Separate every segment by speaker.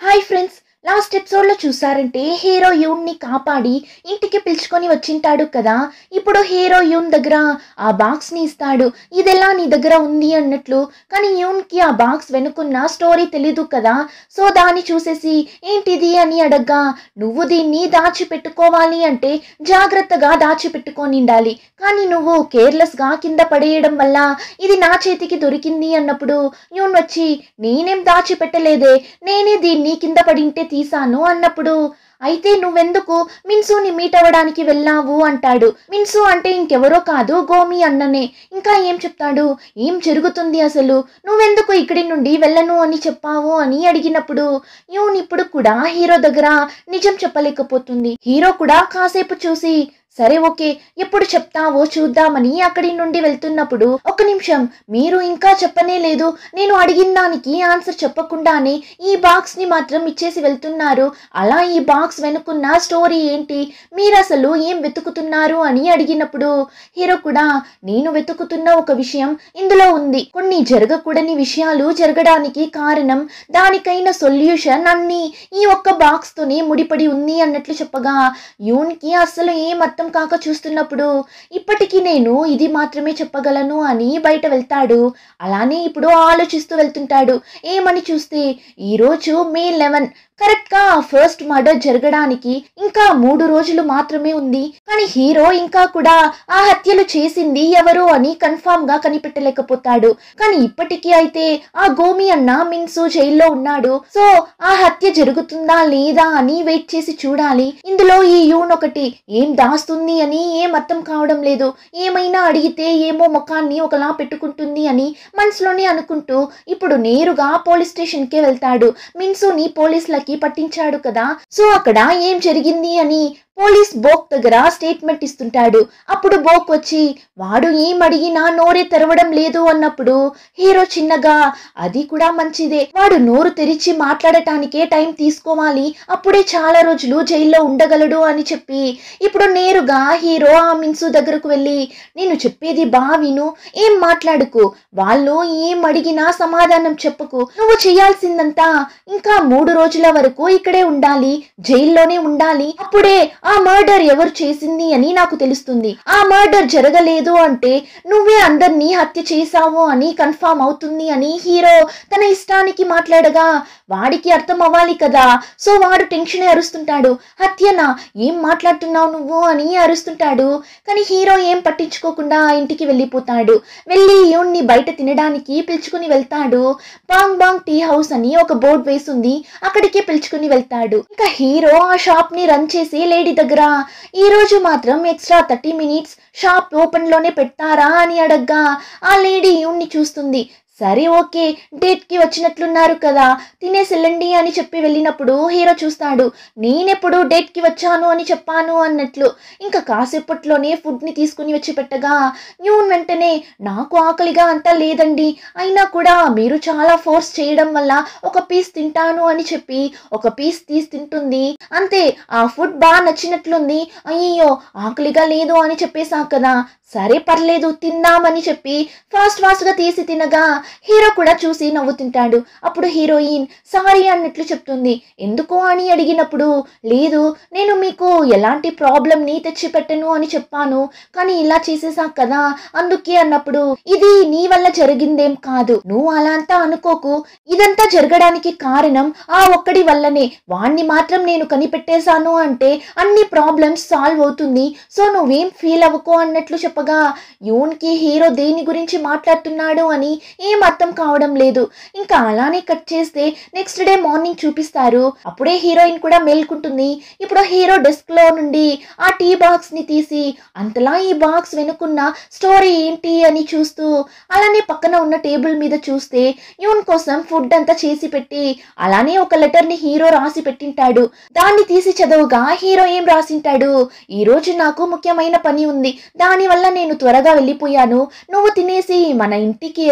Speaker 1: hi friends last episode లో చూసారంటే hero యూన్ ని కాపాడి ఇంటికి పిలుచుకొని వచ్చింటాడు కదా ఇప్పుడు హీరో యూన్ దగ్గర ఆ బాక్స్ ని ఇస్తాడు ఇదెలా నీ దగ్గర ఉంది అన్నట్లు కానీ యూన్ కి ఆ బాక్స్ వెనుకున్న స్టోరీ తెలీదు కదా సో దాన్ని చూసేసి ఏంటిది అని అడగ్గా నువ్వు దీన్ని దాచిపెట్టుకోవాలి అంటే జాగ్రత్తగా దాచిపెట్టుకొని ఉండాలి కానీ నువ్వు కేర్లెస్ గా కింద పడేయడం వల్ల ఇది నా చేతికి దొరికింది అన్నప్పుడు యూన్ వచ్చి నేనేం దాచిపెట్టలేదే నేనే దీన్ని కింద పడింటే తీసాను అన్నప్పుడు అయితే నువ్వెందుకు మిన్సుని మీట్ అవ్వడానికి వెళ్ళావు అంటాడు మిన్సు అంటే ఇంకెవరో కాదు గోమి అన్ననే ఇంకా ఏం చెప్తాడు ఏం జరుగుతుంది అసలు నువ్వెందుకు ఇక్కడి నుండి వెళ్ళను అని చెప్పావు అని అడిగినప్పుడు యూన్ ఇప్పుడు కూడా హీరో దగ్గర నిజం చెప్పలేకపోతుంది హీరో కూడా కాసేపు చూసి సరే ఓకే ఎప్పుడు చెప్తావో చూద్దామని అక్కడి నుండి వెళ్తున్నప్పుడు ఒక నిమిషం మీరు ఇంకా చెప్పనే లేదు నేను అడిగిన దానికి ఆన్సర్ చెప్పకుండానే ఈ బాక్స్ ని మాత్రం ఇచ్చేసి వెళ్తున్నారు అలా ఈ బాక్స్ వెనుకున్న స్టోరీ ఏంటి మీరు అసలు ఏం వెతుకుతున్నారు అని అడిగినప్పుడు హీరో కూడా నేను వెతుకుతున్న ఒక విషయం ఇందులో ఉంది కొన్ని జరగకూడని విషయాలు జరగడానికి కారణం దానికైన సొల్యూషన్ అన్ని ఈ ఒక్క బాక్స్ తోనే ముడిపడి ఉంది అన్నట్లు చెప్పగా యూన్ కి అసలు ఏం అర్థం కాక చూస్తున్నప్పుడు ఇప్పటికీ నేను ఇది మాత్రమే చెప్పగలను అని బయట వెళ్తాడు అలానే ఇప్పుడు ఆలోచిస్తూ వెళ్తుంటాడు ఏమని చూస్తే ఈరోజు మే లెవెన్ కరెక్ట్ గా ఫస్ట్ మర్డర్ జరగడానికి ఇంకా మూడు రోజులు మాత్రమే ఉంది కానీ హీరో ఇంకా కూడా ఆ హత్యలు చేసింది ఎవరు అని కన్ఫామ్ గా కనిపెట్టలేకపోతాడు కానీ ఇప్పటికీ అయితే ఆ గోమి అన్న మిన్సు జైల్లో ఉన్నాడు సో ఆ హత్య జరుగుతుందా లేదా అని వెయిట్ చేసి చూడాలి ఇందులో ఈ యూన్ ఒకటి ఏం దాస్తుంది అని ఏం అర్థం కావడం లేదు ఏమైనా అడిగితే ఏమో ముఖాన్ని ఒకలా పెట్టుకుంటుంది అని మనసులోనే అనుకుంటూ ఇప్పుడు నేరుగా పోలీస్ స్టేషన్ కే వెళ్తాడు మిన్సుని పోలీసులకి పట్టించాడు కదా సో అక్కడ ఏం జరిగింది అని పోలీస్ బోక్ దగ్గర స్టేట్మెంట్ ఇస్తుంటాడు అప్పుడు బోక్ వచ్చి వాడు ఏం అడిగినా నోరే తెరవడం లేదు అన్నప్పుడు హీరో చిన్నగా అది కూడా మంచిదే వాడు నోరు తెరిచి మాట్లాడటానికే టైం తీసుకోవాలి అప్పుడే చాలా రోజులు జైల్లో ఉండగలడు అని చెప్పి ఇప్పుడు నేరుగా హీరో ఆ మిన్సు దగ్గరకు వెళ్ళి నేను చెప్పేది బా విను ఏం మాట్లాడుకు వాళ్ళు ఏం అడిగినా సమాధానం చెప్పకు నువ్వు చేయాల్సిందంతా ఇంకా మూడు రోజుల వరకు ఇక్కడే ఉండాలి జైల్లోనే ఉండాలి అప్పుడే ఆ మర్డర్ ఎవరు చేసింది అని నాకు తెలుస్తుంది ఆ మర్డర్ జరగలేదు అంటే నువ్వే అందరినీ హత్య చేశావు అని కన్ఫామ్ అవుతుంది అని హీరో తన ఇష్టానికి మాట్లాడగా వాడికి అర్థం అవ్వాలి కదా సో వాడు టెన్షన్ అరుస్తుంటాడు హత్యనా ఏం మాట్లాడుతున్నావు నువ్వు అని అరుస్తుంటాడు కానీ హీరో ఏం పట్టించుకోకుండా ఇంటికి వెళ్ళిపోతాడు వెళ్ళి యూన్ని బయట తినడానికి పిలుచుకుని వెళ్తాడు బాంగ్ బాంగ్ టీ హౌస్ అని ఒక బోర్డు వేసుంది అక్కడికి పిలుచుకుని వెళ్తాడు ఇంకా హీరో ఆ షాప్ ని రన్ చేసి లేడీ దగ్గర ఈ రోజు మాత్రం extra thirty minutes shop open లోనే పెడతారా అని అడగ్గా ఆ లేడీ యూన్ని చూస్తుంది సరే ఓకే డేట్ కి వచ్చినట్లున్నారు కదా తినేసి వెళ్ళండి అని చెప్పి వెళ్ళినప్పుడు హీరో చూస్తాడు నేనెప్పుడు డేట్ కి వచ్చాను అని చెప్పాను అన్నట్లు ఇంకా కాసేపట్లోనే ఫుడ్ ని తీసుకుని వచ్చి పెట్టగా న్యూన్ వెంటనే నాకు ఆకలిగా అంతా లేదండి అయినా కూడా మీరు చాలా ఫోర్స్ చేయడం వల్ల ఒక పీస్ తింటాను అని చెప్పి ఒక పీస్ తీసి తింటుంది అంతే ఆ ఫుడ్ బాగా నచ్చినట్లుంది అయ్యో ఆకలిగా లేదు అని చెప్పేసా కదా సరే పర్లేదు తిందామని చెప్పి ఫాస్ట్ ఫాస్ట్ గా తీసి తినగా హీరో కూడా చూసి నవ్వుతుంటాడు అప్పుడు హీరోయిన్ సారీ అన్నట్లు చెప్తుంది ఎందుకు అని అడిగినప్పుడు లేదు నేను మీకు ఎలాంటి ప్రాబ్లం ని తెచ్చి పెట్టను అని చెప్పాను కానీ ఇలా చేసేసా కదా అందుకే అన్నప్పుడు ఇది నీ వల్ల జరిగిందేం కాదు నువ్వు అలా అంతా అనుకోకు ఇదంతా జరగడానికి కారణం ఆ ఒక్కడి వల్లనే వాణ్ణి మాత్రం నేను కనిపెట్టేశాను అంటే అన్ని ప్రాబ్లమ్స్ సాల్వ్ అవుతుంది సో నువ్వేం ఫీల్ అవ్వకు అన్నట్లు చెప్పగా యూన్ కి హీరో దేని గురించి మాట్లాడుతున్నాడు అని ఏం అర్థం కావడం లేదు ఇంకా అలానే కట్ చేస్తే నెక్స్ట్ డే మార్నింగ్ చూపిస్తారు అప్పుడే హీరోయిన్ కూడా మేల్కుంటుంది ఇప్పుడు హీరో డెస్క్ లో నుండి ఆ టీ బాక్స్ ని తీసి అంతలా ఈ బాక్స్ వెనుకున్న స్టోరీ ఏంటి అని చూస్తూ అలానే పక్కన ఉన్న టేబుల్ మీద చూస్తే యూన్ కోసం ఫుడ్ అంతా చేసి పెట్టి అలానే ఒక లెటర్ ని హీరో రాసి పెట్టింటాడు దాన్ని తీసి చదవగా హీరో ఏం రాసింటాడు ఈ రోజు నాకు ముఖ్యమైన పని ఉంది దాని వల్ల నేను త్వరగా వెళ్ళిపోయాను నువ్వు తినేసి మన ఇంటికి ఎదురుగా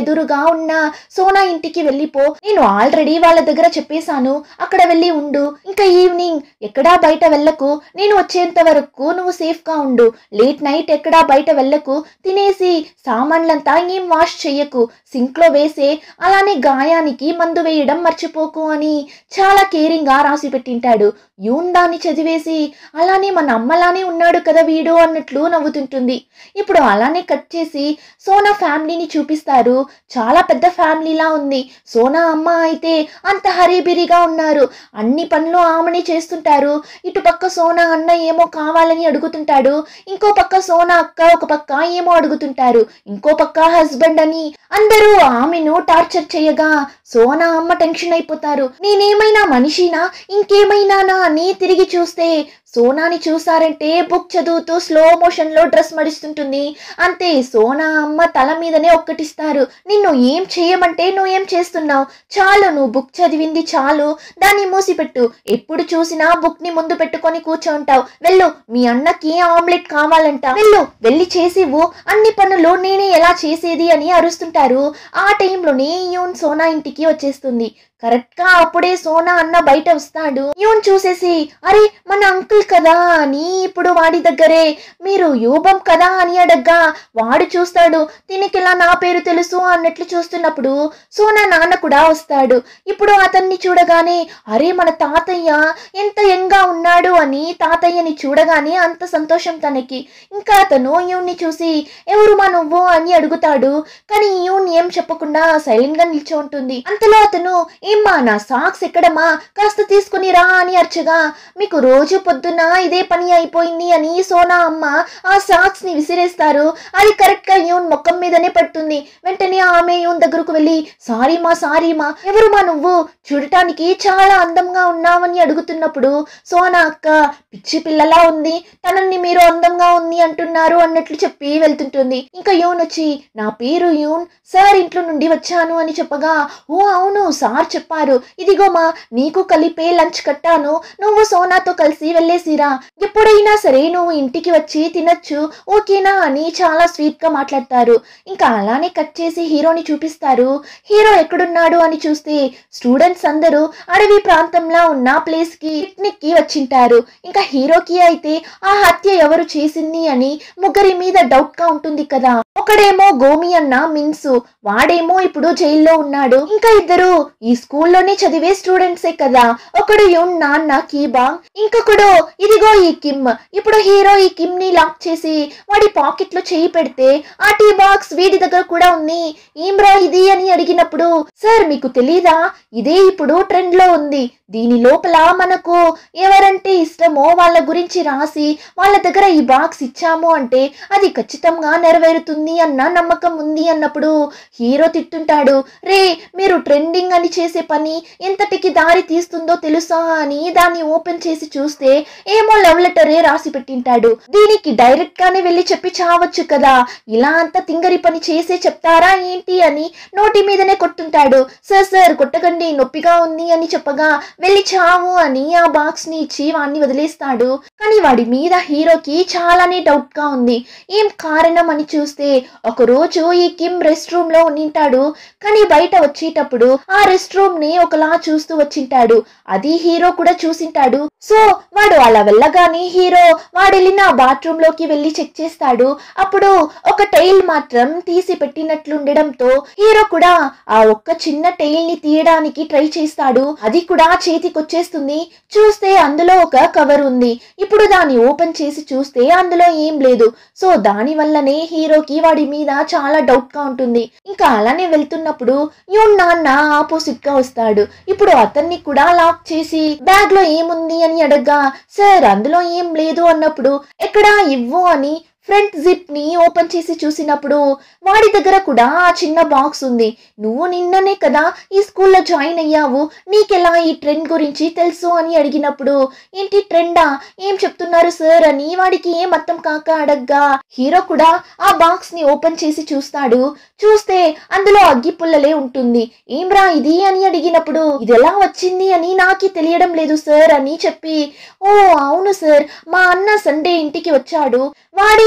Speaker 1: ఉన్న సోనా ఇంటికి వెళ్ళిపో నేను ఆల్రెడీ వాళ్ళ దగ్గర చెప్పేశాను అక్కడ వెళ్ళి ఉండు ఇంకా ఈవినింగ్ ఎక్కడా బయట వెళ్ళకు నేను వచ్చేంత వరకు నువ్వు సేఫ్ గా ఉండు లేట్ నైట్ ఎక్కడా బయట వెళ్ళకు తినేసి సామాన్లంతా ఏం వాష్ చెయ్యకు సింక్ లో వేసే అలానే గాయానికి మందు వేయడం మర్చిపోకు అని చాలా కేరింగ్ గా రాసి పెట్టింటాడు యూన్ దాన్ని చదివేసి అలానే మన అమ్మలానే ఉన్నాడు కదా వీడు అన్నట్లు నవ్వుతుంటుంది ఇప్పుడు అలానే కట్ చేసి సోనా ఫ్యామిలీని చూపిస్తారు చాలా పెద్ద ఫ్యామిలీలా ఉంది సోనా అమ్మ అయితే అంత హరీబిరిగా ఉన్నారు అన్ని పనులు ఆమెనే చేస్తుంటారు ఇటు పక్క సోనా అన్న ఏమో కావాలని అడుగుతుంటాడు ఇంకో పక్క సోనా అక్క ఒక పక్క ఏమో అడుగుతుంటారు ఇంకో పక్క హస్బెండ్ అని అందరూ ఆమెను టార్చర్ చేయగా సోనా అమ్మ టెన్షన్ అయిపోతారు నేనేమైనా మనిషినా ఇంకేమైనానా అని తిరిగి చూస్తే సోనాని చూసారంటే బుక్ చదువుతూ స్లో మోషన్ లో డ్రెస్ మడిస్తుంటుంది అంతే సోనా అమ్మ తల మీదనే ఒక్కటిస్తారు నిన్ను ఏం చేయమంటే నువ్వు ఏం చేస్తున్నావు చాలు నువ్వు బుక్ చదివింది చాలు దాన్ని మూసిపెట్టు ఎప్పుడు చూసినా బుక్ ని ముందు పెట్టుకొని కూర్చోంటావు వెళ్ళు మీ అన్నకి ఆమ్లెట్ కావాలంట వెళ్ళు వెళ్ళి చేసివ్వు అన్ని పనులు నేనే ఎలా చేసేది అని అరుస్తుంటారు ఆ టైంలోనే యూన్ సోనా ఇంటికి వచ్చేస్తుంది కరెక్ట్ గా అప్పుడే సోనా అన్న బయట వస్తాడు యూన్ చూసేసి అరే మన అంకుల్ కదా అని ఇప్పుడు వాడి దగ్గరే మీరు యూబం కదా అని అడగ్గా వాడు చూస్తాడు దీనికిలా నా పేరు తెలుసు అన్నట్లు చూస్తున్నప్పుడు సోనా నాన్న కూడా వస్తాడు ఇప్పుడు అతన్ని చూడగానే అరే మన తాతయ్య ఎంత యంగా ఉన్నాడు అని తాతయ్యని చూడగానే అంత సంతోషం తనకి ఇంకా అతను యూన్ని చూసి ఎవరు మా నువ్వు అని అడుగుతాడు కానీ యూన్ ఏం చెప్పకుండా సైలెంట్ గా నిల్చో ఉంటుంది అంతలో అతను ఏమ్మా నా సాక్స్ ఎక్కడమ్మా కాస్త తీసుకుని రా అని అర్చగా మీకు రోజు పొద్దున్న ఇదే పని అయిపోయింది అని సోనా అమ్మ ఆ సాక్స్ ని విసిరేస్తారు అది కరెక్ట్ గా యూన్ మొక్కం మీదనే పడుతుంది వెంటనే ఆమె యూన్ దగ్గరకు వెళ్ళి సారీ మా సారీ మా ఎవరు మా నువ్వు చూడటానికి చాలా అందంగా ఉన్నావని అడుగుతున్నప్పుడు సోనా అక్క పిచ్చి పిల్లలా ఉంది తనని మీరు అందంగా ఉంది అంటున్నారు అన్నట్లు చెప్పి వెళ్తుంటుంది ఇంకా యూన్ వచ్చి నా పేరు యూన్ సార్ ఇంట్లో నుండి వచ్చాను అని చెప్పగా ఓ అవును సార్ చెప్పారు ఇదిగో మా నీకు కలిపే లంచ్ కట్టాను నువ్వు సోనాతో కలిసి వెళ్ళేసిరా ఎప్పుడైనా సరే నువ్వు ఇంటికి వచ్చి తినొచ్చు ఓకేనా అని చాలా స్వీట్ గా మాట్లాడతారు ఇంకా అలానే కట్ చేసి హీరోని చూపిస్తారు హీరో ఎక్కడున్నాడు అని చూస్తే స్టూడెంట్స్ అందరూ అడవి ప్రాంతంలో ఉన్న ప్లేస్ కి పిక్నిక్ కి వచ్చింటారు ఇంకా హీరోకి అయితే ఆ హత్య ఎవరు చేసింది అని ముగ్గురి మీద డౌట్ గా ఉంటుంది కదా ఒకడేమో గోమి అన్న మిన్సు వాడేమో ఇప్పుడు జైల్లో ఉన్నాడు ఇంకా ఇద్దరు ఈ స్కూల్లోనే చదివే స్టూడెంట్సే కదా ఒకడు యున్ నాన్న కీబాంగ్ ఇంకొకడు ఇదిగో ఈ కిమ్ ఇప్పుడు హీరో ఈ కిమ్ ని లాక్ చేసి వాడి పాకెట్ లో చేయి పెడితే ఆ టీ బాక్స్ వీడి దగ్గర కూడా ఉంది ఏమ్రా ఇది అని అడిగినప్పుడు సార్ మీకు తెలీదా ఇదే ఇప్పుడు ట్రెండ్ లో ఉంది దీని లోపల మనకు ఎవరంటే ఇష్టమో వాళ్ళ గురించి రాసి వాళ్ళ దగ్గర ఈ బాక్స్ ఇచ్చాము అంటే అది ఖచ్చితంగా నెరవేరుతుంది అన్న నమ్మకం ఉంది అన్నప్పుడు హీరో తిట్టుంటాడు రే మీరు ట్రెండింగ్ అని చేసే పని ఎంతటికి దారి తీస్తుందో తెలుసా అని దాన్ని ఓపెన్ చేసి చూస్తే ఏమో లవ్ లెటరే రాసి పెట్టింటాడు దీనికి డైరెక్ట్ గానే వెళ్ళి చెప్పి చావచ్చు కదా ఇలా అంత తింగరి పని చేసే చెప్తారా ఏంటి అని నోటి మీదనే కొట్టుంటాడు సార్ సార్ కొట్టకండి నొప్పిగా ఉంది అని చెప్పగా వెళ్ళి చావు అని ఆ బాక్స్ ని ఇచ్చి వాడిని వదిలేస్తాడు కానీ వాడి మీద హీరోకి చాలానే డౌట్ గా ఉంది ఏం కారణం అని చూస్తే ఒక రోజు ఈ కిమ్ రెస్ట్ రూమ్ లో ఉండింటాడు కానీ బయట వచ్చేటప్పుడు ఆ రెస్ట్ రూమ్ ని ఒకలా చూస్తూ వచ్చింటాడు అది హీరో కూడా చూసింటాడు సో వాడు అలా వెళ్ళగానే హీరో వాడు వెళ్ళిన బాత్రూమ్ లోకి వెళ్ళి చెక్ చేస్తాడు అప్పుడు ఒక టైల్ మాత్రం తీసి పెట్టినట్లుండడంతో హీరో కూడా ఆ ఒక్క చిన్న టైల్ ని తీయడానికి ట్రై చేస్తాడు అది కూడా చేతికొచ్చేస్తుంది చూస్తే అందులో ఒక కవర్ ఉంది ఇప్పుడు దాన్ని ఓపెన్ చేసి చూస్తే అందులో ఏం లేదు సో దాని వల్లనే హీరోకి వాడి మీద చాలా డౌట్ గా ఉంటుంది ఇంకా అలానే వెళ్తున్నప్పుడు యూన్ నాన్న ఆపోజిట్ గా వస్తాడు ఇప్పుడు అతన్ని కూడా లాక్ చేసి బ్యాగ్ లో ఏముంది అని అడగ్గా సార్ అందులో ఏం లేదు అన్నప్పుడు ఎక్కడా ఇవ్వు అని ఫ్రంట్ జిప్ ని ఓపెన్ చేసి చూసినప్పుడు వాడి దగ్గర కూడా ఆ చిన్న బాక్స్ ఉంది నువ్వు నిన్ననే కదా ఈ స్కూల్లో జాయిన్ అయ్యావు నీకెలా ఈ ట్రెండ్ గురించి తెలుసు అని అడిగినప్పుడు ఏంటి ట్రెండా ఏం చెప్తున్నారు సార్ అని వాడికి ఏం అర్థం కాక అడగ్గా హీరో కూడా ఆ బాక్స్ ని ఓపెన్ చేసి చూస్తాడు చూస్తే అందులో అగ్గి పుల్లలే ఉంటుంది ఏమ్రా ఇది అని అడిగినప్పుడు ఇది ఎలా వచ్చింది అని నాకి తెలియడం లేదు సార్ అని చెప్పి ఓ అవును సార్ మా అన్న సండే ఇంటికి వచ్చాడు వాడే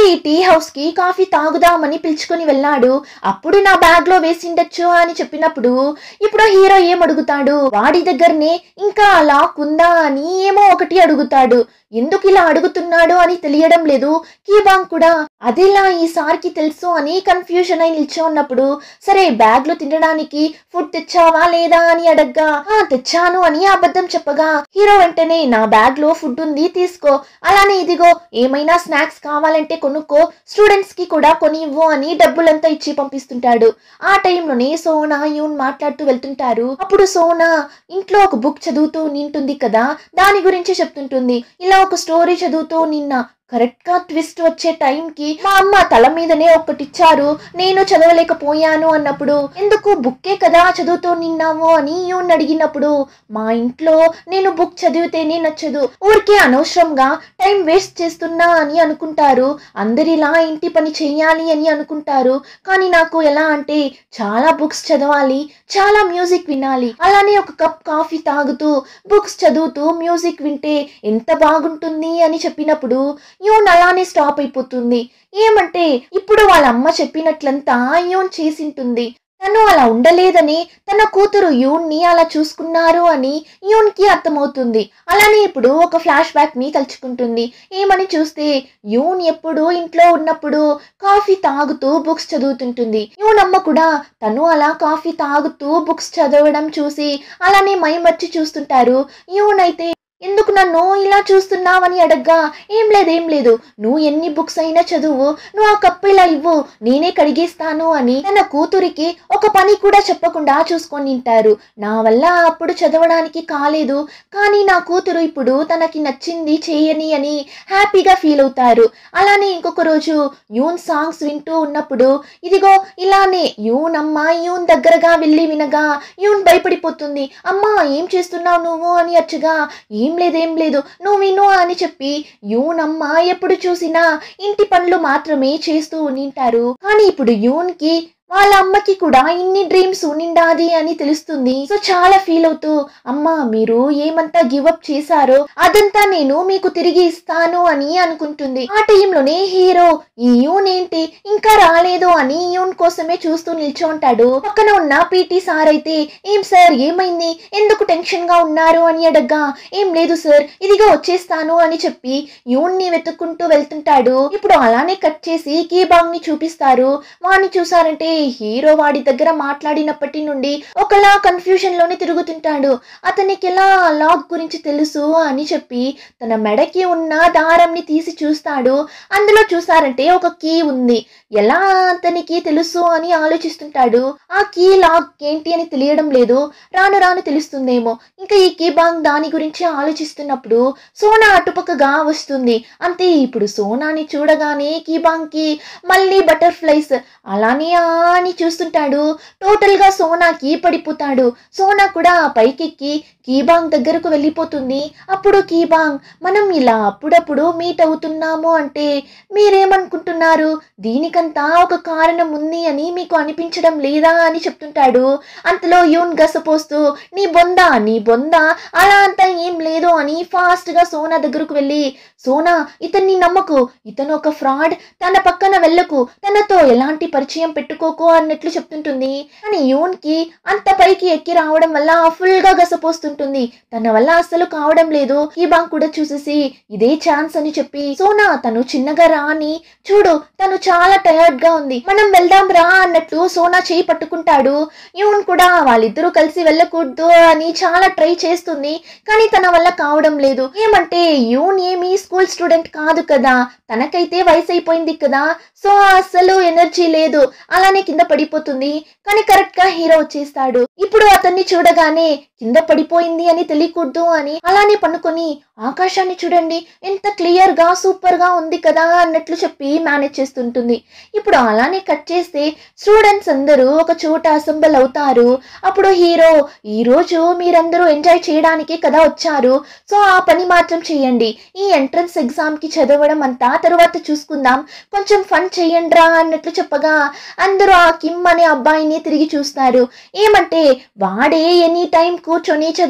Speaker 1: ఈ టీ హౌస్ కి కాఫీ తాగుదామని పిలుచుకొని వెళ్ళాడు అప్పుడు నా బ్యాగ్ లో వేసిండొచ్చు అని చెప్పినప్పుడు ఇప్పుడు హీరో ఏం అడుగుతాడు వాడి దగ్గరనే ఇంకా లాక్ ఉందా అని ఏమో ఒకటి అడుగుతాడు ఎందుకు ఇలా అడుగుతున్నాడు అని తెలియడం లేదు కీబాంగ్ కూడా అదేలా ఈసారికి తెలుసు అని కన్ఫ్యూజన్ అయి నిల్చో ఉన్నప్పుడు సరే బ్యాగ్ లో తినడానికి ఫుడ్ తెచ్చావా లేదా అని అడగ్గా "ఆ, తెచ్చాను అని అబద్ధం చెప్పగా హీరో వెంటనే నా బ్యాగ్ లో ఫుడ్ ఉంది తీసుకో అలానే ఇదిగో ఏమైనా స్నాక్స్ కావాలంటే కొనుక్కో స్టూడెంట్స్ కి కూడా కొని ఇవ్వు అని డబ్బులంతా ఇచ్చి పంపిస్తుంటాడు ఆ టైంలోనే సోనా యూన్ మాట్లాడుతూ వెళ్తుంటారు అప్పుడు సోనా ఇంట్లో ఒక బుక్ చదువుతూ నింటుంది కదా దాని గురించి చెప్తుంటుంది ఇలా ఒక స్టోరీ చదువుతూ నిన్న కరెక్ట్ గా ట్విస్ట్ వచ్చే టైంకి మా అమ్మ తల మీదనే ఒక్కటిచ్చారు నేను చదవలేకపోయాను అన్నప్పుడు ఎందుకు బుక్కే కదా చదువుతూ నిన్నావు అని యూన్ అడిగినప్పుడు మా ఇంట్లో నేను బుక్ చదివితేనే నచ్చదు ఊరికే అనవసరంగా టైం వేస్ట్ చేస్తున్నా అని అనుకుంటారు అందరిలా ఇంటి పని చేయాలి అని అనుకుంటారు కానీ నాకు ఎలా అంటే చాలా బుక్స్ చదవాలి చాలా మ్యూజిక్ వినాలి అలానే ఒక కప్ కాఫీ తాగుతూ బుక్స్ చదువుతూ మ్యూజిక్ వింటే ఎంత బాగుంటుంది అని చెప్పినప్పుడు యూన్ అలానే స్టాప్ అయిపోతుంది ఏమంటే ఇప్పుడు వాళ్ళ అమ్మ చెప్పినట్లంతా యూన్ చేసింటుంది తను అలా ఉండలేదని తన కూతురు యూన్ ని అలా చూసుకున్నారు అని యూన్ కి అర్థమవుతుంది అలానే ఇప్పుడు ఒక ఫ్లాష్ బ్యాక్ ని తలుచుకుంటుంది ఏమని చూస్తే యూన్ ఎప్పుడు ఇంట్లో ఉన్నప్పుడు కాఫీ తాగుతూ బుక్స్ చదువుతుంటుంది యూన్ అమ్మ కూడా తను అలా కాఫీ తాగుతూ బుక్స్ చదవడం చూసి అలానే మైమర్చి చూస్తుంటారు యూన్ అయితే ఎందుకు నన్ను ఇలా చూస్తున్నావని అడగ్గా ఏం లేదు ఏం లేదు నువ్వు ఎన్ని బుక్స్ అయినా చదువు నువ్వు ఆ కప్పు ఇలా ఇవ్వు నేనే కడిగేస్తాను అని తన కూతురికి ఒక పని కూడా చెప్పకుండా చూసుకొని తింటారు నా వల్ల అప్పుడు చదవడానికి కాలేదు కానీ నా కూతురు ఇప్పుడు తనకి నచ్చింది చేయని అని హ్యాపీగా ఫీల్ అవుతారు అలానే ఇంకొక రోజు యూన్ సాంగ్స్ వింటూ ఉన్నప్పుడు ఇదిగో ఇలానే యూన్ అమ్మ యూన్ దగ్గరగా వెళ్ళి వినగా యూన్ భయపడిపోతుంది అమ్మా ఏం చేస్తున్నావు నువ్వు అని అచ్చగా ఏం లేదు ఏం లేదు నువ్వు విను అని చెప్పి యూన్ అమ్మ ఎప్పుడు చూసినా ఇంటి పనులు మాత్రమే చేస్తూ ఉండింటారు కానీ ఇప్పుడు యూన్ కి వాళ్ళ అమ్మకి కూడా ఇన్ని డ్రీమ్స్ ఉండిండాది అని తెలుస్తుంది సో చాలా ఫీల్ అవుతూ అమ్మా మీరు ఏమంతా గివ్ అప్ చేశారో అదంతా నేను మీకు తిరిగి ఇస్తాను అని అనుకుంటుంది ఆ టైంలోనే హీరో ఈ యూన్ ఏంటి ఇంకా రాలేదు అని యూన్ కోసమే చూస్తూ నిల్చో ఉంటాడు పక్కన ఉన్న పీటీ సార్ అయితే ఏం సార్ ఏమైంది ఎందుకు టెన్షన్ గా ఉన్నారు అని అడగ్గా ఏం లేదు సార్ ఇదిగో వచ్చేస్తాను అని చెప్పి యూన్ ని వెతుక్కుంటూ వెళ్తుంటాడు ఇప్పుడు అలానే కట్ చేసి కీబాంగ్ ని చూపిస్తారు వాడిని చూసారంటే హీరో వాడి దగ్గర మాట్లాడినప్పటి నుండి ఒకలా కన్ఫ్యూజన్ లోనే తిరుగుతుంటాడు అతనికి ఎలా లాక్ గురించి తెలుసు అని చెప్పి తన మెడకి ఉన్న దారంని తీసి చూస్తాడు అందులో చూసారంటే ఒక కీ ఉంది ఎలా అతనికి తెలుసు అని ఆలోచిస్తుంటాడు ఆ కీ లాక్ ఏంటి అని తెలియడం లేదు రాను రాను తెలుస్తుందేమో ఇంకా ఈ కీ బాంగ్ దాని గురించి ఆలోచిస్తున్నప్పుడు సోనా అటుపక్కగా వస్తుంది అంతే ఇప్పుడు సోనాని చూడగానే కీ బాంగ్ కి మళ్ళీ బటర్ఫ్లైస్ అలానే ఆ అని చూస్తుంటాడు టోటల్ గా సోనాకి పడిపోతాడు సోనా కూడా పైకెక్కి కీబాంగ్ దగ్గరకు వెళ్ళిపోతుంది అప్పుడు కీబాంగ్ మనం ఇలా అప్పుడప్పుడు మీట్ అవుతున్నాము అంటే మీరేమనుకుంటున్నారు దీనికంతా ఒక కారణం ఉంది అని మీకు అనిపించడం లేదా అని చెప్తుంటాడు అంతలో యూన్ గసపోస్తూ నీ బొంద నీ బొంద అలా అంతా ఏం లేదు అని ఫాస్ట్ గా సోనా దగ్గరకు వెళ్ళి సోనా ఇతన్ని నమ్మకు ఇతను ఒక ఫ్రాడ్ తన పక్కన వెళ్ళకు తనతో ఎలాంటి పరిచయం పెట్టుకోకు అన్నట్లు చెప్తుంటుంది కానీ యూన్ కి అంత పైకి ఎక్కి రావడం వల్ల ఫుల్ గా గసపోస్తుంటుంది తన వల్ల అస్సలు కావడం లేదు ఈ బాంగ్ కూడా చూసేసి ఇదే ఛాన్స్ అని చెప్పి సోనా తను చిన్నగా రా అని చూడు తను చాలా టయర్డ్ గా ఉంది మనం వెళ్దాం రా అన్నట్లు సోనా చేయి పట్టుకుంటాడు యూన్ కూడా వాళ్ళిద్దరూ కలిసి వెళ్ళకూడదు అని చాలా ట్రై చేస్తుంది కానీ తన వల్ల కావడం లేదు ఏమంటే యూన్ ఏమీ స్కూల్ స్టూడెంట్ కాదు కదా తనకైతే వయసు అయిపోయింది కదా సో అస్సలు ఎనర్జీ లేదు అలానే కింద పడిపోతుంది కానీ కరెక్ట్ గా హీరో వచ్చేస్తాడు ఇప్పుడు అతన్ని చూడగానే కింద పడిపోయింది అని తెలియకూడదు అని అలానే పనుకొని ఆకాశాన్ని చూడండి ఎంత క్లియర్ గా సూపర్ గా ఉంది కదా అన్నట్లు చెప్పి మేనేజ్ చేస్తుంటుంది ఇప్పుడు అలానే కట్ చేస్తే స్టూడెంట్స్ అందరూ ఒక చోట అసెంబల్ అవుతారు అప్పుడు హీరో ఈ రోజు మీరందరూ ఎంజాయ్ చేయడానికే కదా వచ్చారు సో ఆ పని మాత్రం చేయండి ఈ ఎంట్రన్స్ ఎగ్జామ్ కి చదవడం అంతా తరువాత చూసుకుందాం కొంచెం ఫన్ చేయండిరా అన్నట్లు చెప్పగా అందరూ ఆ కిమ్ అనే అబ్బాయిని తిరిగి చూస్తారు ఏమంటే వాడే ఎనీ టైం కూర్చొని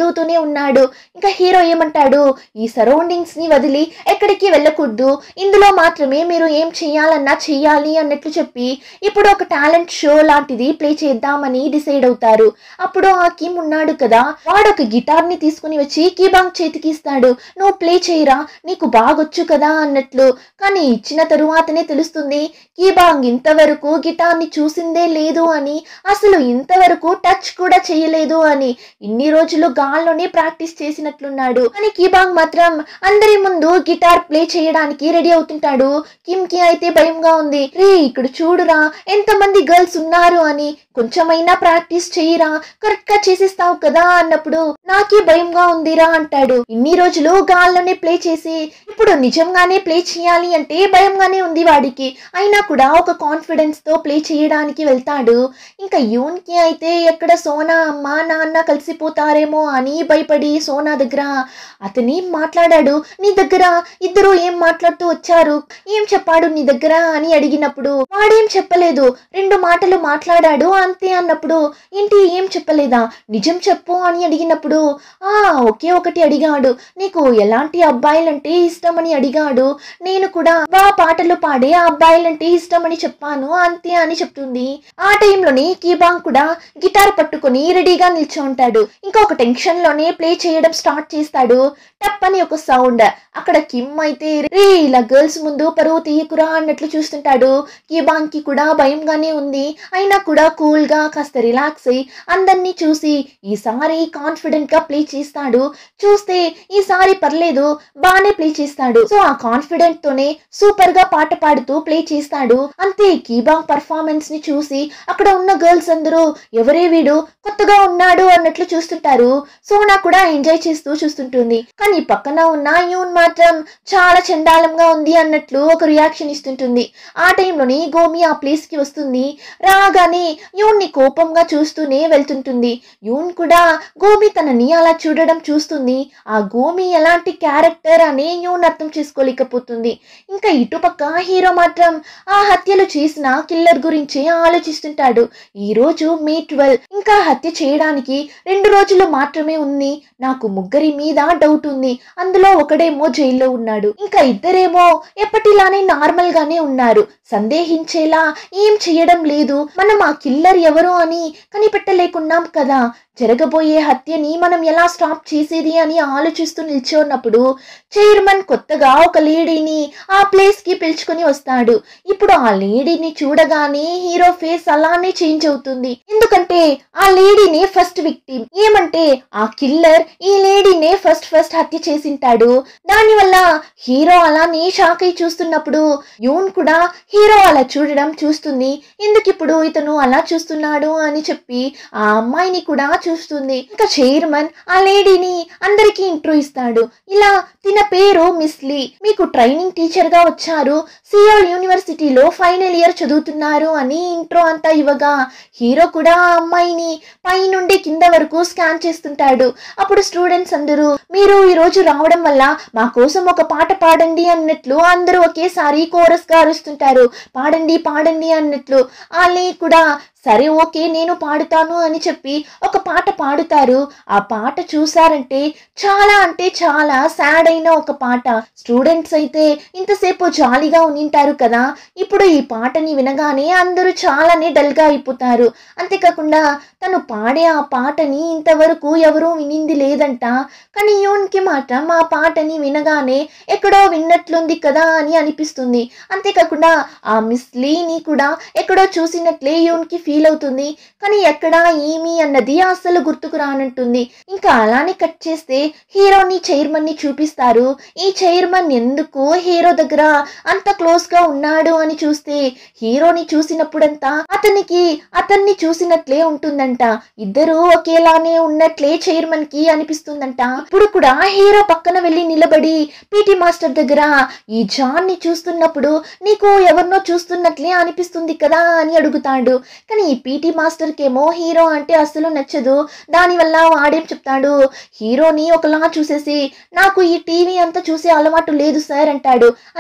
Speaker 1: చదువుతూనే ఉన్నాడు ఇంకా హీరో ఏమంటాడు ఈ సరౌండింగ్స్ ని వదిలి ఎక్కడికి వెళ్ళకూడదు ఇందులో మాత్రమే మీరు ఏం చేయాలన్నా చెయ్యాలి అన్నట్లు చెప్పి ఇప్పుడు ఒక టాలెంట్ షో లాంటిది ప్లే చేద్దామని డిసైడ్ అవుతారు అప్పుడు ఆ కిమ్ ఉన్నాడు కదా వాడు ఒక గిటార్ ని తీసుకుని వచ్చి కీబాంగ్ చేతికి ఇస్తాడు నువ్వు ప్లే చేయరా నీకు బాగొచ్చు కదా అన్నట్లు కానీ ఇచ్చిన తరువాతనే తెలుస్తుంది కీబాంగ్ ఇంతవరకు గిటార్ ని చూసిందే లేదు అని అసలు ఇంతవరకు టచ్ కూడా చేయలేదు అని ఇన్ని రోజులు గాల్లోనే ప్రాక్టీస్ చేసినట్లున్నాడు కానీ కీబాంగ్ మాత్రం అందరి ముందు గిటార్ ప్లే చేయడానికి రెడీ అవుతుంటాడు కిమ్ కి అయితే భయంగా ఉంది రే ఇక్కడ చూడురా ఎంతమంది గర్ల్స్ ఉన్నారు అని కొంచెమైనా ప్రాక్టీస్ చేయరా కరెక్ట్ గా చేసేస్తావు కదా అన్నప్పుడు నాకే భయంగా ఉందిరా అంటాడు ఇన్ని రోజులు గాల్లోనే ప్లే చేసి ఇప్పుడు నిజంగానే ప్లే చేయాలి అంటే భయంగానే ఉంది వాడికి అయినా కూడా ఒక కాన్ఫిడెన్స్ తో ప్లే చేయడానికి వెళ్తాడు ఇంకా యూన్ కి అయితే ఎక్కడ సోనా అమ్మ నాన్న కలిసిపోతారేమో అని భయపడి సోనా దగ్గర అతని మాట్లాడాడు నీ దగ్గర ఇద్దరు ఏం మాట్లాడుతూ వచ్చారు ఏం చెప్పాడు నీ దగ్గర అని అడిగినప్పుడు వాడేం చెప్పలేదు రెండు మాటలు మాట్లాడాడు అంతే అన్నప్పుడు ఏంటి ఏం చెప్పలేదా నిజం చెప్పు అని అడిగినప్పుడు ఆ ఒకే ఒకటి అడిగాడు నీకు ఎలాంటి అబ్బాయిలంటే ఇష్టమని అడిగాడు నేను కూడా బా పాటలు పాడే ఆ అబ్బాయిలంటే ఇష్టమని చెప్పాను అంతే అని చెప్తుంది ఆ టైంలోనే కీబాంగ్ కూడా గిటార్ పట్టుకొని రెడీగా నిల్చో ఉంటాడు ఇంకొక టెన్షన్ లోనే ప్లే చేయడం స్టార్ట్ చేస్తాడు టప్ అని ఒక సౌండ్ అక్కడ కిమ్ అయితే రే ఇలా గర్ల్స్ ముందు పరువు తీయకురా అన్నట్లు చూస్తుంటాడు కీబాంగ్ కి కూడా భయంగానే ఉంది అయినా కూడా కూల్ గా కాస్త రిలాక్స్ అయ్యి అందరినీ చూసి ఈసారి కాన్ఫిడెంట్ గా ప్లే చేస్తాడు చూస్తే ఈసారి పర్లేదు బాగానే ప్లే చేస్తాడు సో ఆ కాన్ఫిడెంట్ తోనే సూపర్ గా పాట పాడుతూ ప్లే చేస్తాడు అంతే కీబాంగ్ పర్ఫార్మెన్స్ ని చూసి అక్కడ ఉన్న గర్ల్స్ అందరూ ఎవరే వీడు కొత్తగా ఉన్నాడు అన్నట్లు చూస్తుంటారు సోనా కూడా ఎంజాయ్ చేస్తూ చూస్తుంటుంది కానీ పక్కన ఉన్న యూన్ మాత్రం చాలా చండాలంగా ఉంది అన్నట్లు ఒక రియాక్షన్ ఇస్తుంటుంది ఆ టైంలోని గోమి ఆ ప్లేస్ కి వస్తుంది రాగానే యూన్ ని కోపంగా చూస్తూనే వెళ్తుంటుంది యూన్ కూడా గోమి తనని అలా చూడడం చూస్తుంది ఆ గోమి ఎలాంటి క్యారెక్టర్ అనే యూన్ అర్థం చేసుకోలేకపోతుంది ఇంకా ఇటుపక్క హీరో మాత్రం ఆ హత్యలు చేసిన కిల్లర్ గురించి ఆలోచిస్తుంటాడు ఈ రోజు మే ట్వెల్వ్ ఇంకా హత్య చేయడానికి రెండు రోజులు మాత్రమే ఉంది నాకు ముగ్గురి మీద డౌట్ ఉంది అందులో ఒకడేమో జైల్లో ఉన్నాడు ఇంకా ఇద్దరేమో ఎప్పటిలానే నార్మల్ గానే ఉన్నారు సందేహించేలా ఏం చేయడం లేదు మనం ఆ కిల్లర్ ఎవరు అని కనిపెట్టలేకున్నాం కదా జరగబోయే హత్యని మనం ఎలా స్టాప్ చేసేది అని ఆలోచిస్తూ నిల్చున్నప్పుడు చైర్మన్ కొత్తగా ఒక లేడీని ఆ ప్లేస్ కి పిలుచుకొని వస్తాడు ఇప్పుడు ఆ లేడీని చూడగానే హీరో ఫేస్ అలానే చేంజ్ అవుతుంది ఎందుకంటే ఆ లేడీనే ఫస్ట్ విక్టిమ్ ఏమంటే ఆ కిల్లర్ ఈ లేడీనే ఫస్ట్ ఫస్ట్ హత్య చేసింటాడు దానివల్ల హీరో అలానే షాక్ అయి చూస్తున్నప్పుడు యూన్ కూడా హీరో అలా చూడడం చూస్తుంది ఎందుకు ఇప్పుడు ఇతను అలా చూస్తున్నాడు అని చెప్పి ఆ అమ్మాయిని కూడా చూస్తుంది ఇంకా చైర్మన్ ఆ లేడీని అందరికీ ఇంట్రో ఇస్తాడు ఇలా తిన పేరు మిస్లీ మీకు ట్రైనింగ్ టీచర్ గా వచ్చారు సియోల్ యూనివర్సిటీలో ఫైనల్ ఇయర్ చదువుతున్నారు అని ఇంట్రో అంతా ఇవ్వగా హీరో కూడా ఆ అమ్మాయిని పై నుండి కింద వరకు స్కాన్ చేస్తుంటాడు అప్పుడు స్టూడెంట్స్ అందరూ మీరు ఈ రోజు రావడం వల్ల మా కోసం ఒక పాట పాడండి అన్నట్లు అందరూ ఒకేసారి కోరస్ గా అరుస్తుంటారు పాడండి పాడండి అన్నట్లు వాళ్ళని కూడా సరే ఓకే నేను పాడుతాను అని చెప్పి ఒక పాట పాడుతారు ఆ పాట చూసారంటే చాలా అంటే చాలా సాడ్ అయిన ఒక పాట స్టూడెంట్స్ అయితే ఇంతసేపు జాలీగా ఉనింటారు కదా ఇప్పుడు ఈ పాటని వినగానే అందరూ చాలానే డల్గా అయిపోతారు అంతేకాకుండా తను పాడే ఆ పాటని ఇంతవరకు ఎవరూ వినింది లేదంట కానీ యూన్కి మాత్రం ఆ పాటని వినగానే ఎక్కడో విన్నట్లుంది కదా అని అనిపిస్తుంది అంతేకాకుండా ఆ మిస్ లీని కూడా ఎక్కడో చూసినట్లే యూన్కి ఫీల్ అవుతుంది కానీ ఎక్కడా ఏమి అన్నది అస్సలు గుర్తుకు రానంటుంది ఇంకా అలానే కట్ చేస్తే హీరోని చైర్మన్ ని చూపిస్తారు ఈ చైర్మన్ ఎందుకు హీరో దగ్గర అంత క్లోజ్ గా ఉన్నాడు అని చూస్తే హీరోని చూసినప్పుడంతా అతనికి అతన్ని చూసినట్లే ఉంటుందంట ఇద్దరు ఒకేలానే ఉన్నట్లే చైర్మన్ కి అనిపిస్తుందంట ఇప్పుడు కూడా హీరో పక్కన వెళ్ళి నిలబడి పీటీ మాస్టర్ దగ్గర ఈ జాన్ ని చూస్తున్నప్పుడు నీకు ఎవరినో చూస్తున్నట్లే అనిపిస్తుంది కదా అని అడుగుతాడు కానీ ఈ పీటీ మాస్టర్ కేమో హీరో అంటే అస్సలు నచ్చదు దానివల్ల వాడేం చెప్తాడు హీరోని ఒకలా చూసేసి నాకు ఈ టీవీ అంతా చూసే అలవాటు లేదు సార్ అంటాడు అరే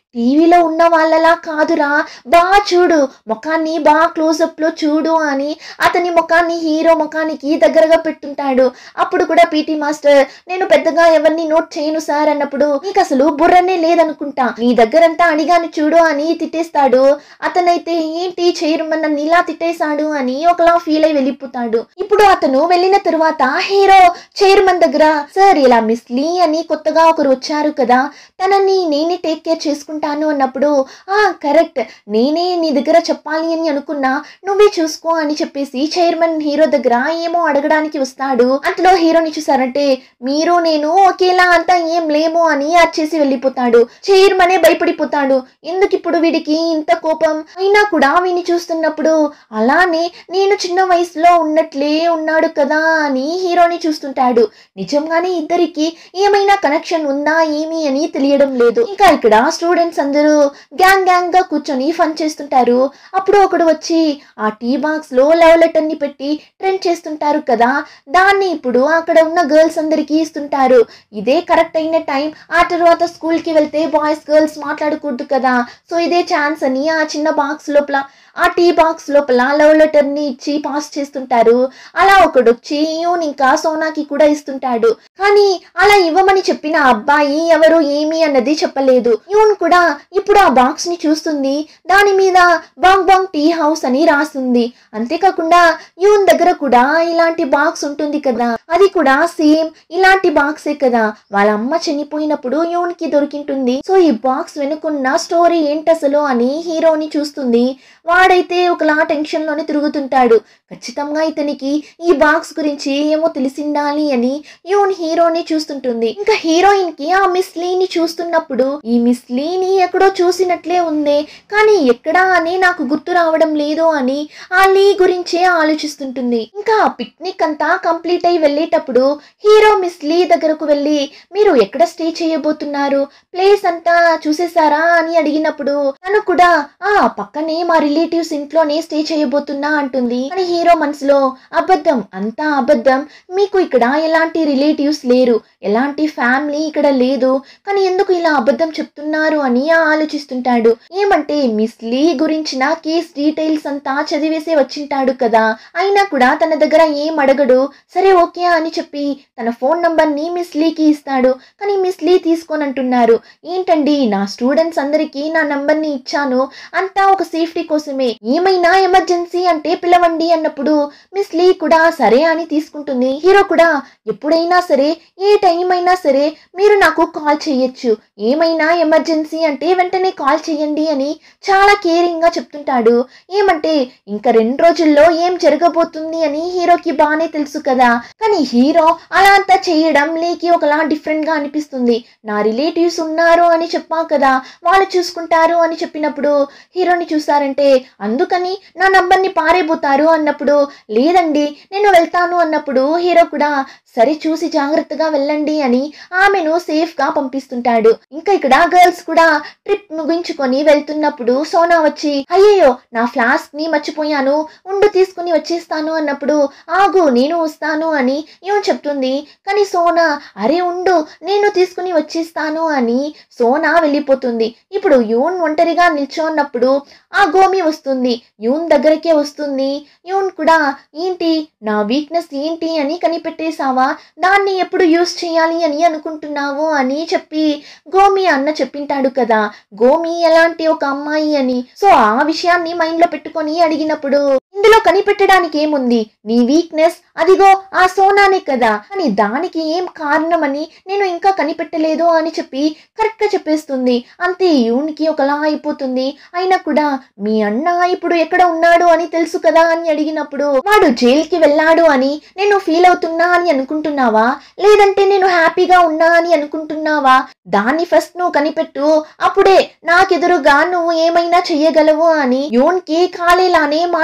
Speaker 1: టీవీలో ఉన్న వాళ్ళలా కాదురా బా చూడు ముఖాన్ని బా క్లోజప్ లో చూడు అని అతని ముఖాన్ని హీరో ముఖానికి దగ్గరగా పెట్టుంటాడు అప్పుడు కూడా పీటీ మాస్టర్ నేను పెద్దగా ఎవరిని నోట్ చేయను సార్ అన్నప్పుడు నీకు అసలు బుర్రనే లేదనుకుంటా నీ దగ్గరంతా అడిగాను చూడు అని తిట్టేస్తాడు అతనైతే ఏంటి చైర్మన్ నన్ను ఇలా తిట్టేశాడు అని ఒకలా ఫీల్ అయి వెళ్ళిపోతాడు ఇప్పుడు అతను వెళ్ళిన తరువాత హీరో చైర్మన్ దగ్గర సార్ ఇలా మిస్ లీ అని కొత్తగా ఒకరు వచ్చారు కదా తనని నేనే టేక్ కేర్ చేసుకుంటాను అన్నప్పుడు ఆ కరెక్ట్ నేనే నీ దగ్గర చెప్పాలి అని అనుకున్నా నువ్వే చూసుకో అని చెప్పేసి చైర్మన్ హీరో దగ్గర ఏమో అడగడానికి వస్తాడు అంతలో హీరోని చూసారంటే మీరు నేను ఒకేలా అంతా ఏం లేము అని అచ్చేసి వెళ్ళిపోతాడు చైర్మనే భయపడిపోతాడు ఎందుకు ఇప్పుడు వీడికి ఇంత కోపం అయినా కూడా వీని చూస్తున్నప్పుడు అలానే నేను చిన్న వయసులో ఉన్నట్లే ఉన్నాడు కదా అని హీరోని చూస్తుంటాడు నిజంగానే ఇద్దరికి ఏమైనా కనెక్షన్ ఉందా ఏమి అని తెలియడం లేదు ఇంకా ఇక్కడ స్టూడెంట్స్ అందరూ గ్యాంగ్ గ్యాంగ్ గా కూర్చొని ఫన్ చేస్తుంటారు అప్పుడు ఒకడు వచ్చి ఆ టీ బాక్స్ లో లవ్ లెటర్ ని పెట్టి ట్రెండ్ చేస్తుంటారు కదా దాన్ని ఇప్పుడు అక్కడ ఉన్న గర్ల్స్ అందరికీ ఇస్తుంటారు ఇదే కరెక్ట్ అయిన టైం ఆ తర్వాత స్కూల్ కి వెళ్తే బాయ్స్ గర్ల్స్ మాట్లాడకూడదు కదా సో ఇదే ఛాన్స్ అని ఆ చిన్న బాక్స్ లోపల ఆ టీ బాక్స్ లోపల లవ్ లెటర్ ని ఇచ్చి పాస్ చేస్తుంటారు అలా ఒకడు వచ్చి యూన్ ఇంకా సోనాకి కూడా ఇస్తుంటాడు కానీ అలా ఇవ్వమని చెప్పిన అబ్బాయి ఎవరు ఏమి అన్నది చెప్పలేదు యూన్ కూడా ఇప్పుడు ఆ బాక్స్ ని చూస్తుంది దాని మీద బాంగ్ బాంగ్ టీ హౌస్ అని రాస్తుంది అంతేకాకుండా యూన్ దగ్గర కూడా ఇలాంటి బాక్స్ ఉంటుంది కదా అది కూడా సేమ్ ఇలాంటి బాక్సే కదా వాళ్ళ అమ్మ చనిపోయినప్పుడు యూన్ కి దొరికింటుంది సో ఈ బాక్స్ వెనుకున్న స్టోరీ ఏంటసలు అని హీరోని చూస్తుంది వాడైతే ఒకలా టెన్షన్ లోనే తిరుగుతుంటాడు ఖచ్చితంగా ఇతనికి ఈ బాక్స్ గురించి ఏమో తెలిసిండాలి అని యూన్ హీరోని చూస్తుంటుంది ఇంకా హీరోయిన్ కి ఆ మిస్ లీని చూస్తున్నప్పుడు ఈ మిస్ లీని ఎక్కడో చూసినట్లే ఉంది కానీ ఎక్కడా అని నాకు గుర్తు రావడం లేదు అని ఆ లీ గురించే ఆలోచిస్తుంటుంది ఇంకా ఆ పిక్నిక్ అంతా కంప్లీట్ అయి వెళ్ళేటప్పుడు హీరో మిస్ లీ దగ్గరకు వెళ్ళి మీరు ఎక్కడ స్టే చేయబోతున్నారు ప్లేస్ అంతా చూసేసారా అని అడిగినప్పుడు తను కూడా ఆ పక్కనే మా రిలేటివ్స్ ఇంట్లోనే స్టే చేయబోతున్నా అంటుంది కానీ హీరో మనసులో అబద్ధం అంతా అబద్ధం మీకు ఇక్కడ ఎలాంటి రిలేటివ్స్ లేరు ఎలాంటి ఫ్యామిలీ ఇక్కడ లేదు కానీ ఎందుకు ఇలా అబద్ధం చెప్తున్నారు అని ఆలోచిస్తుంటాడు ఏమంటే మిస్ లీ గురించిన కేస్ డీటెయిల్స్ అంతా చదివేసే వచ్చింటాడు కదా అయినా కూడా తన దగ్గర ఏం అడగడు సరే ఓకే అని చెప్పి తన ఫోన్ నంబర్ ని మిస్ లీకి ఇస్తాడు కానీ మిస్ లీ తీసుకోనంటున్నారు ఏంటండి నా స్టూడెంట్స్ అందరికీ నా నంబర్ ని ఇచ్చాను అంతా ఒక సేఫ్టీ కోసమే ఏమైనా ఎమర్జెన్సీ అంటే పిలవండి అన్నప్పుడు మిస్ లీ కూడా సరే అని తీసుకుంటుంది హీరో కూడా ఎప్పుడైనా సరే ఏ టైం అయినా సరే మీరు నాకు కాల్ చేయొచ్చు ఏమైనా ఎమర్జెన్సీ అంటే వెంటనే కాల్ చేయండి అని చాలా కేరింగ్ గా చెప్తుంటాడు ఏమంటే ఇంకా రెండు రోజుల్లో ఏం జరగబోతుంది అని హీరోకి బాగానే తెలుసు కదా కానీ హీరో అలా అంతా చేయడం లేకి ఒకలా డిఫరెంట్ గా అనిపిస్తుంది నా రిలేటివ్స్ ఉన్నారు అని చెప్పా కదా వాళ్ళు చూసుకుంటారు అని చెప్పినప్పుడు హీరోని చూసారంటే అందుకని నా నంబర్ని పారేపోతారు అన్నప్పుడు లేదండి నేను వెళ్తాను అన్నప్పుడు హీరో కూడా సరే చూసి జాగ్రత్తగా వెళ్ళండి అని ఆమెను సేఫ్ గా పంపిస్తుంటాడు ఇంకా ఇక్కడ గర్ల్స్ కూడా ట్రిప్ ముగించుకొని వెళ్తున్నప్పుడు సోనా వచ్చి అయ్యయ్యో నా ఫ్లాస్క్ ని మర్చిపోయాను ఉండు తీసుకుని వచ్చేస్తాను అన్నప్పుడు ఆగు నేను వస్తాను అని ఏమో చెప్తుంది కానీ సోనా అరే ఉండు నేను తీసుకుని వచ్చేస్తాను అని సోనా వెళ్ళిపోతుంది ఇప్పుడు యూన్ ఒంటరిగా నిల్చోన్నప్పుడు ఆ గోమి వస్తుంది యూన్ దగ్గరకే వస్తుంది యూన్ కూడా ఏంటి నా వీక్నెస్ ఏంటి అని కనిపెట్టేశావా దాన్ని ఎప్పుడు యూస్ చేయాలి అని అనుకుంటున్నావు అని చెప్పి గోమి అన్న చెప్పింటాడు కదా గోమి ఎలాంటి ఒక అమ్మాయి అని సో ఆ విషయాన్ని మైండ్ లో పెట్టుకొని అడిగినప్పుడు ఇందులో కనిపెట్టడానికి ఏముంది నీ వీక్నెస్ అదిగో ఆ సోనానే కదా అని దానికి ఏం కారణమని నేను ఇంకా కనిపెట్టలేదు అని చెప్పి కరెక్ట్ గా చెప్పేస్తుంది అంతే యూన్కి ఒకలా అయిపోతుంది అయినా కూడా మీ అన్న ఇప్పుడు ఎక్కడ ఉన్నాడు అని తెలుసు కదా అని అడిగినప్పుడు వాడు జైలుకి వెళ్ళాడు అని నేను ఫీల్ అవుతున్నా అని అనుకుంటున్నావా లేదంటే నేను హ్యాపీగా ఉన్నా అని అనుకుంటున్నావా దాన్ని ఫస్ట్ నువ్వు కనిపెట్టు అప్పుడే నాకెదురుగా నువ్వు ఏమైనా చెయ్యగలవు అని యూన్కి కాలేలానే మాట్లాడేసి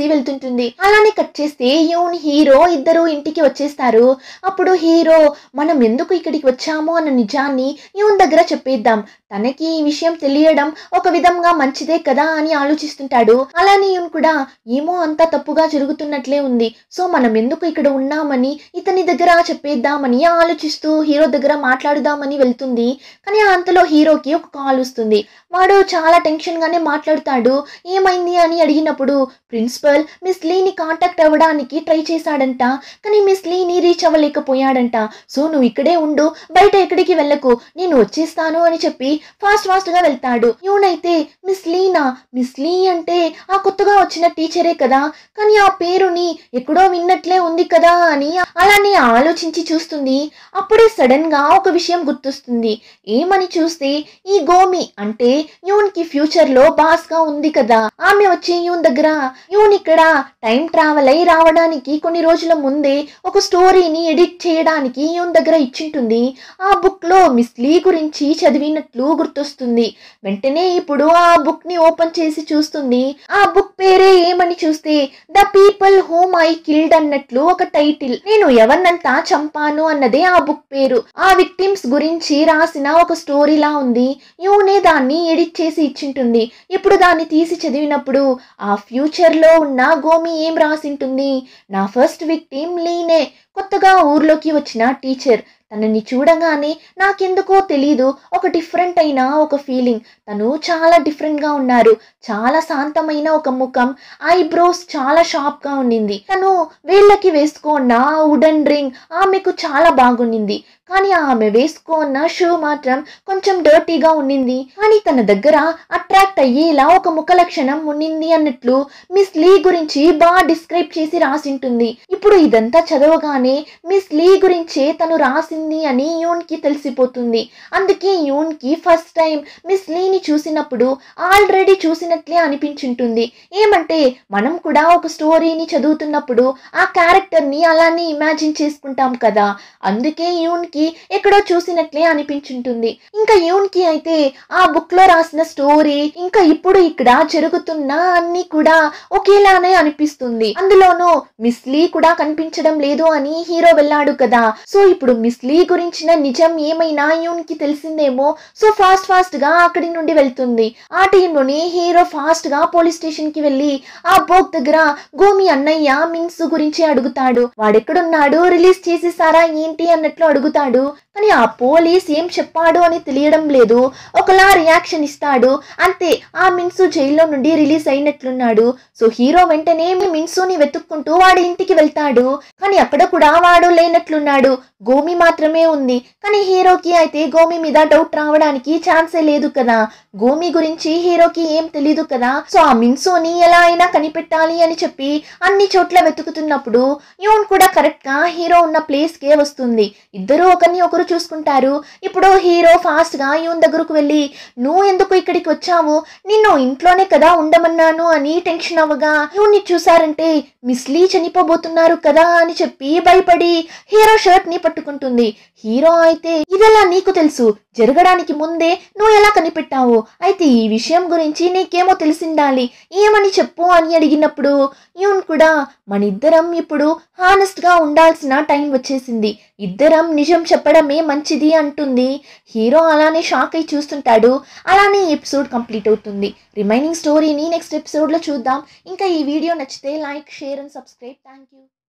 Speaker 1: వెళ్తుంటుంది అలానే కట్ చేస్తే యూన్ హీరో ఇద్దరు ఇంటికి వచ్చేస్తారు అప్పుడు హీరో మనం ఎందుకు ఇక్కడికి వచ్చాము అన్న నిజాన్ని యూన్ దగ్గర చెప్పేద్దాం తనకి ఈ విషయం తెలియడం ఒక విధంగా మంచిదే కదా అని ఆలోచిస్తుంటాడు అలానే యూన్ కూడా ఏమో అంతా తప్పుగా జరుగుతున్నట్లే ఉంది సో మనం ఎందుకు ఇక్కడ ఉన్నామని ఇతని దగ్గర చెప్పేద్దామని ఆలోచిస్తూ హీరో దగ్గర మాట్లాడుదామని వెళ్తుంది కానీ అంతలో హీరోకి ఒక కాల్ వస్తుంది వాడు చాలా టెన్షన్ గానే మాట్లాడుతాడు ఏమైంది అని అడిగినప్పుడు ప్రిన్సిపల్ మిస్ లీని కాంటాక్ట్ అవ్వడానికి ట్రై చేశాడంట కానీ మిస్ లీని రీచ్ అవ్వలేకపోయాడంట సో నువ్వు ఇక్కడే ఉండు బయట ఎక్కడికి వెళ్ళకు నేను వచ్చేస్తాను అని చెప్పి ఫాస్ట్ ఫాస్ట్ గా వెళ్తాడు యూనైతే మిస్ లీనా మిస్ లీ అంటే ఆ కొత్తగా వచ్చిన టీచరే కదా కానీ ఆ పేరుని ఎక్కడో విన్నట్లే ఉంది కదా అని అలానే ఆలోచించి చూస్తుంది అప్పుడే సడన్ గా ఒక విషయం గుర్తొస్తుంది ఏమని చూస్తే ఈ గోమి అంటే యూన్ కి ఫ్యూచర్ లో బాస్ గా ఉంది కదా ఆమె వచ్చి యూన్ దగ్గర యూన్ ఇక్కడ టైం ట్రావెల్ అయి రావడానికి కొన్ని రోజుల ముందే ఒక స్టోరీని ఎడిట్ చేయడానికి యూన్ దగ్గర ఇచ్చింటుంది ఆ బుక్ లో మిస్ లీ గురించి చదివినట్లు గుర్తొస్తుంది వెంటనే ఇప్పుడు ఆ బుక్ ని ఓపెన్ చేసి చూస్తుంది ఆ బుక్ పేరే ఏమని చూస్తే the people whom I killed అన్నట్లు ఒక టైటిల్ నేను ఎవరినంతా చంపాను అన్నదే ఆ బుక్ పేరు ఆ విక్టిమ్స్ గురించి రాసిన ఒక స్టోరీలా ఉంది యూనే దాన్ని ఎడిట్ చేసి ఇచ్చింటుంది ఇప్పుడు దాన్ని తీసి చదివినప్పుడు ఆ ఫ్యూచర్ లో ఉన్న గోమి ఏం రాసింటుంది నా ఫస్ట్ విక్టిమ్ లీనే కొత్తగా ఊర్లోకి వచ్చిన టీచర్ తనని చూడగానే నాకెందుకో తెలీదు ఒక డిఫరెంట్ అయిన ఒక ఫీలింగ్ తను చాలా డిఫరెంట్ గా ఉన్నారు చాలా శాంతమైన ఒక ముఖం ఐబ్రోస్ చాలా షార్ప్ గా ఉండింది తను వేళ్ళకి వేసుకున్న వుడెన్ రింగ్ ఆమెకు చాలా బాగుండింది కానీ ఆమె వేసుకున్న షూ మాత్రం కొంచెం డర్టీగా ఉండింది కానీ తన దగ్గర అట్రాక్ట్ అయ్యేలా ఒక ముఖ లక్షణం ఉండింది అన్నట్లు మిస్ లీ గురించి బాగా డిస్క్రైబ్ చేసి రాసింటుంది ఇప్పుడు ఇదంతా చదవగానే మిస్ లీ గురించే తను రాసింది అని యూన్ కి తెలిసిపోతుంది అందుకే యూన్ కి ఫస్ట్ టైం మిస్ లీని చూసినప్పుడు ఆల్రెడీ చూసినట్లే అనిపించుంటుంది ఏమంటే మనం కూడా ఒక స్టోరీని చదువుతున్నప్పుడు ఆ క్యారెక్టర్ ని అలానే ఇమాజిన్ చేసుకుంటాం కదా అందుకే యూన్ కి ఎక్కడో చూసినట్లే అనిపించుంటుంది ఇంకా యూన్ కి అయితే ఆ బుక్ లో రాసిన స్టోరీ ఇంకా ఇప్పుడు ఇక్కడ జరుగుతున్న అన్ని కూడా ఒకేలానే అనిపిస్తుంది అందులోనూ మిస్ లీ కూడా కనిపించడం లేదు అని హీరో వెళ్ళాడు కదా సో ఇప్పుడు మిస్ లీ గురించిన నిజం ఏమైనా యూన్ కి తెలిసిందేమో సో ఫాస్ట్ ఫాస్ట్ గా అక్కడి నుండి వెళ్తుంది ఆ టైంలోనే హీరో ఫాస్ట్ గా పోలీస్ స్టేషన్ కి వెళ్ళి ఆ బోక్ దగ్గర గోమి అన్నయ్య మిన్స్ గురించి అడుగుతాడు వాడెక్కడున్నాడు రిలీజ్ చేసేసారా ఏంటి అన్నట్లు అడుగుతాడు కానీ ఆ పోలీస్ ఏం చెప్పాడు అని తెలియడం లేదు ఒకలా రియాక్షన్ ఇస్తాడు అంతే ఆ మిన్సు జైల్లో నుండి రిలీజ్ అయినట్లున్నాడు సో హీరో వెంటనే మిన్సుని వెతుక్కుంటూ వాడి ఇంటికి వెళ్తాడు కానీ అక్కడ కూడా వాడు లేనట్లున్నాడు గోమి మాత్రమే ఉంది కానీ హీరోకి అయితే గోమి మీద డౌట్ రావడానికి ఛాన్సే లేదు కదా గోమి గురించి హీరోకి ఏం తెలీదు కదా సో ఆ మిన్సుని ఎలా అయినా కనిపెట్టాలి అని చెప్పి అన్ని చోట్ల వెతుకుతున్నప్పుడు యూన్ కూడా కరెక్ట్ గా హీరో ఉన్న ప్లేస్ కే వస్తుంది ఇద్దరు ఒకరిని ఒకరు చూసుకుంటారు ఇప్పుడు హీరో ఫాస్ట్ గా యూన్ దగ్గరకు వెళ్ళి నువ్వు ఎందుకు ఇక్కడికి వచ్చావు నిన్ను ఇంట్లోనే కదా ఉండమన్నాను అని టెన్షన్ అవ్వగా యూన్ని చూసారంటే మిస్ లీ చనిపోబోతున్నారు కదా అని చెప్పి భయపడి హీరో షర్ట్ ని పట్టుకుంటుంది హీరో అయితే ఇదెలా నీకు తెలుసు జరగడానికి ముందే నువ్వు ఎలా కనిపెట్టావు అయితే ఈ విషయం గురించి నీకేమో తెలిసిండాలి ఏమని చెప్పు అని అడిగినప్పుడు యూన్ కూడా మన ఇద్దరం ఇప్పుడు హానెస్ట్ గా ఉండాల్సిన టైం వచ్చేసింది ఇద్దరం నిజం చెప్పడమే మంచిది అంటుంది హీరో అలానే షాక్ అయి చూస్తుంటాడు అలానే ఎపిసోడ్ కంప్లీట్ అవుతుంది రిమైనింగ్ స్టోరీని నెక్స్ట్ ఎపిసోడ్లో చూద్దాం ఇంకా ఈ వీడియో నచ్చితే like share and subscribe thank you